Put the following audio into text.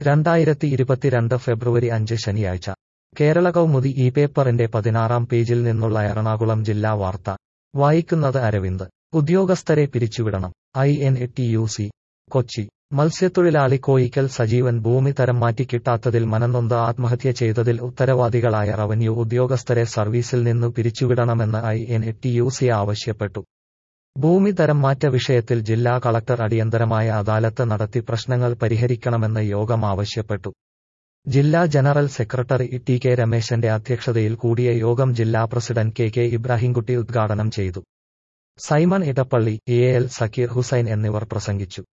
രണ്ടായിരത്തി ഇരുപത്തിരണ്ട് ഫെബ്രുവരി അഞ്ച് ശനിയാഴ്ച കേരള കൗമുദി ഈ പേപ്പറിന്റെ പതിനാറാം പേജിൽ നിന്നുള്ള എറണാകുളം ജില്ലാ വാർത്ത വായിക്കുന്നത് അരവിന്ദ് ഉദ്യോഗസ്ഥരെ പിരിച്ചുവിടണം I N T U C Kochi മത്സ്യത്തൊഴിലാളി കോയിക്കൽ സജീവൻ ഭൂമി തരം മാറ്റി കിട്ടാത്തതിൽ മനംനൊന്ത് ആത്മഹത്യ ചെയ്തതിൽ ഉത്തരവാദികളായ റവന്യൂ ഉദ്യോഗസ്ഥരെ സർവീസിൽ നിന്നു പിരിച്ചുവിടണമെന്ന് I N T U C ആവശ്യപ്പെട്ടു ഭൂമി തരം മാറ്റ വിഷയത്തിൽ ജില്ലാ കളക്ടർ അടിയന്തരമായ അദാലത്ത് നടത്തി പ്രശ്നങ്ങൾ പരിഹരിക്കണമെന്ന് യോഗം ആവശ്യപ്പെട്ടു ജില്ലാ ജനറൽ സെക്രട്ടറി ടി കെ രമേശന്റെ അധ്യക്ഷതയിൽ കൂടിയ യോഗം ജില്ലാ പ്രസിഡന്റ് കെ കെ ഇബ്രാഹിംകുട്ടി ഉദ്ഘാടനം ചെയ്തു Simon Edappally A L Sakkeer Hussain എന്നിവർ പ്രസംഗിച്ചു